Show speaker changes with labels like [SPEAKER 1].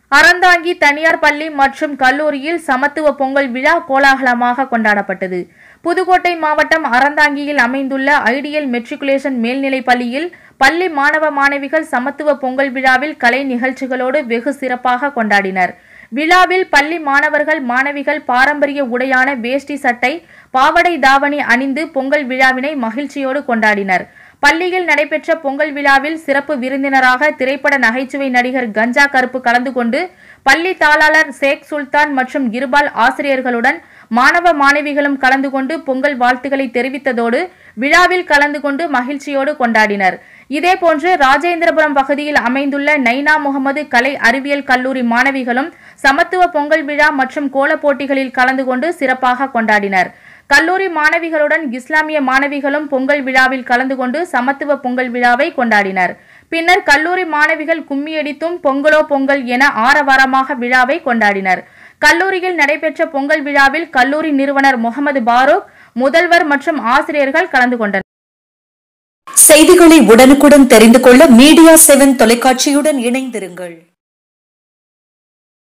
[SPEAKER 1] அறந்தாங்கி தனியார் பள்ளி மற்றும் கல்லூரியில் சமத்துவ பொங்கல் விழா கோலாகலமாக கொண்டாடப்பட்டது புதுக்கோட்டை மாவட்டம் அறந்தாங்கியில் அமைந்துள்ள ஐடியல் மெட்ரிகுலேஷன் மேல்நிலைப் பள்ளியில் பள்ளி மாணவ மாணவிகள் சமத்துவ பொங்கல் விழாவில் கலை நிகழ்ச்சிகளோடு வெகு சிறப்பாக கொண்டாடினர் விழாவில் பள்ளி மாணவர்கள் மாணவிகள் பாரம்பரிய உடையான வேஷ்டி சட்டை பாவடை தாவணி அணிந்து பொங்கல் விழாவினை மகிழ்ச்சியோடு கொண்டாடினர் பள்ளியில் நடைபெற்ற பொங்கல் விழாவில் சிறப்பு விருந்தினராக திரைப்பட நகைச்சுவை நடிகர் கஞ்சா கருப்பு கலந்து கொண்டு பள்ளி தாளாளர் ஷேக் சுல்தான் மற்றும் இருபால் ஆசிரியர்களுடன் மாணவ மாணவிகளும் கலந்து கொண்டு பொங்கல் வாழ்த்துக்களை தெரிவித்ததோடு விழாவில் கலந்து கொண்டு மகிழ்ச்சியோடு கொண்டாடினர் இதேபோன்று ராஜேந்திரபுரம் பகுதியில் அமைந்துள்ள நைனா முகமது கலை அறிவியல் கல்லூரி மாணவிகளும் சமத்துவ பொங்கல் விழா மற்றும் கோலப் போட்டிகளில் கலந்து கொண்டு சிறப்பாக கொண்டாடினர் கல்லூரி மாணவிகளுடன் இஸ்லாமிய மாணவிகளும் பொங்கல் விழாவில் கலந்து கொண்டு சமத்துவ பொங்கல் விழாவை கொண்டாடினர் பின்னர் கல்லூரி மாணவிகள் கும்மியடித்தும் பொங்கலோ பொங்கல் என ஆரவாரமாக விழாவை கொண்டாடினர் கல்லூரியில் நடைபெற்ற பொங்கல் விழாவில் கல்லூரி நிறுவனர் முகமது பாரூக் முதல்வர் மற்றும் ஆசிரியர்கள் கலந்து கொண்டனர்
[SPEAKER 2] செய்திகளை உடனுக்குடன் தெரிந்து கொள்ள மீடியா செவன் தொலைக்காட்சியுடன் இணைந்திருங்கள்